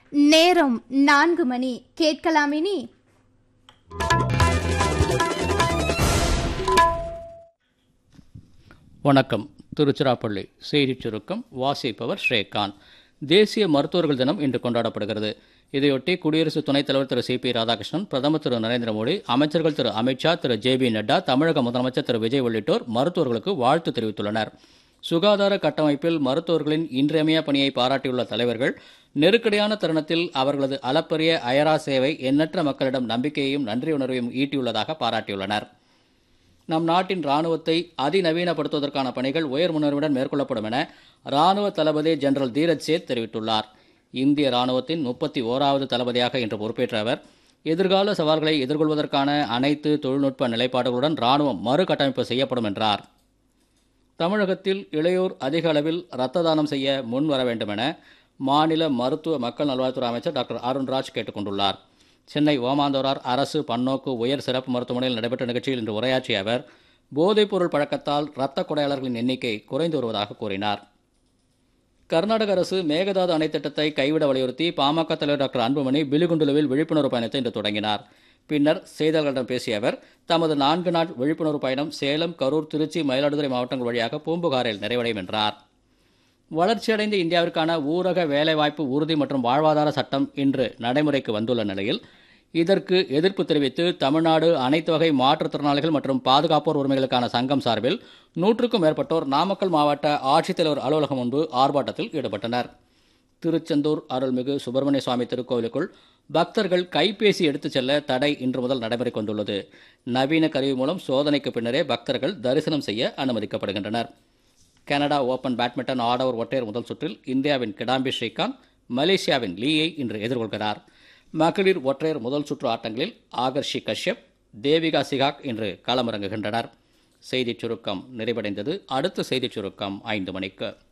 நேரம் நான்கு மணி கேட்கலாமினி வணக்கம் திருச்சிராப்பள்ளி செய்திச் சுருக்கம் வாசிப்பவர் ஸ்ரேகாந்த் தேசிய மருத்துவர்கள் தினம் இன்று கொண்டாடப்படுகிறது இதையொட்டி குடியரசு துணைத் தலைவர் திரு சி பி ராதாகிருஷ்ணன் பிரதமர் திரு நரேந்திர மோடி அமைச்சர்கள் திரு அமித்ஷா திரு ஜே பி நட்டா தமிழக முதலமைச்சர் திரு விஜய் உள்ளிட்டோர் மருத்துவர்களுக்கு வாழ்த்து தெரிவித்துள்ளனர் சுகாதார கட்டமைப்பில் மருத்துவர்களின் இன்றியமையா பணியை பாராட்டியுள்ள தலைவர்கள் நெருக்கடியான தருணத்தில் அவர்களது அளப்பரிய அயரா சேவை எண்ணற்ற மக்களிடம் நம்பிக்கையையும் நன்றியுணர்வையும் ஈட்டியுள்ளதாக பாராட்டியுள்ளனர் நம் நாட்டின் ராணுவத்தை அதிநவீனப்படுத்துவதற்கான பணிகள் உயர் முன்னுரிமையுடன் மேற்கொள்ளப்படும் என ராணுவ தளபதி ஜெனரல் தீரஜ் சேத் தெரிவித்துள்ளார் இந்திய ராணுவத்தின் முப்பத்தி ஓராவது தளபதியாக இன்று பொறுப்பேற்ற அவர் எதிர்கால சவால்களை எதிர்கொள்வதற்கான அனைத்து தொழில்நுட்ப நிலைப்பாடுகளுடன் ராணுவம் மறுகட்டமைப்பு செய்யப்படும் என்றார் தமிழகத்தில் இளையோர் அதிக அளவில் இரத்த தானம் செய்ய முன் வர வேண்டும் என மாநில மருத்துவ மக்கள் நல்வாழ்வுத்துறை அமைச்சர் டாக்டர் அருண்ராஜ் கேட்டுக் கொண்டுள்ளார் சென்னை ஓமாந்தோரார் அரசு பன்னோக்கு உயர் சிறப்பு மருத்துவமனையில் நடைபெற்ற நிகழ்ச்சியில் இன்று உரையாற்றிய அவர் போதைப்பொருள் பழக்கத்தால் இரத்த கொடையாளர்களின் எண்ணிக்கை குறைந்து வருவதாக கூறினார் கர்நாடக அரசு மேகதாது அணை திட்டத்தை கைவிட வலியுறுத்தி பாமக தலைவர் டாக்டர் அன்புமணி பிலிகுண்டுலுவில் விழிப்புணர்வு பயணத்தை இன்று தொடங்கினார் பின்னர் செய்தியாளர்களிடம் பேசிய அவர் தமது நான்கு நாள் விழிப்புணர்வு பயணம் சேலம் கரூர் திருச்சி மயிலாடுதுறை மாவட்டங்கள் வழியாக பூம்புகாரில் நிறைவடையும் என்றார் வளர்ச்சியடைந்த இந்தியாவிற்கான ஊரக வேலைவாய்ப்பு உறுதி மற்றும் வாழ்வாதார சட்டம் இன்று நடைமுறைக்கு வந்துள்ள நிலையில் இதற்கு எதிர்ப்பு தெரிவித்து தமிழ்நாடு அனைத்து வகை மாற்றுத்திறனாளிகள் மற்றும் பாதுகாப்போர் உரிமைகளுக்கான சங்கம் சார்பில் நூற்றுக்கும் மேற்பட்டோர் நாமக்கல் மாவட்ட ஆட்சித்தலைவர் அலுவலகம் முன்பு ஆர்ப்பாட்டத்தில் ஈடுபட்டனர் திருச்செந்தூர் அருள்மிகு சுப்பிரமணிய சுவாமி திருக்கோவிலுக்குள் பக்தர்கள் கைபேசி எடுத்துச் செல்ல தடை இன்று முதல் நடைமுறைக்கு வந்துள்ளது நவீன கருவி மூலம் சோதனைக்கு பின்னரே பக்தர்கள் தரிசனம் செய்ய அனுமதிக்கப்படுகின்றனர் கனடா ஓபன் பேட்மிண்டன் ஆடவர் ஒற்றையர் முதல் சுற்றில் இந்தியாவின் கிடாம்பி ஸ்ரீகாந்த் மலேசியாவின் லீயை இன்று எதிர்கொள்கிறார் மகளிர் ஒற்றையர் முதல் சுற்று ஆட்டங்களில் ஆகர்ஷி கஷ்யப் தேவிகா சிகாக் இன்று களமிறங்குகின்றனர் செய்திச் சுருக்கம் நிறைவடைந்தது அடுத்த செய்திச் சுருக்கம் ஐந்து மணிக்கு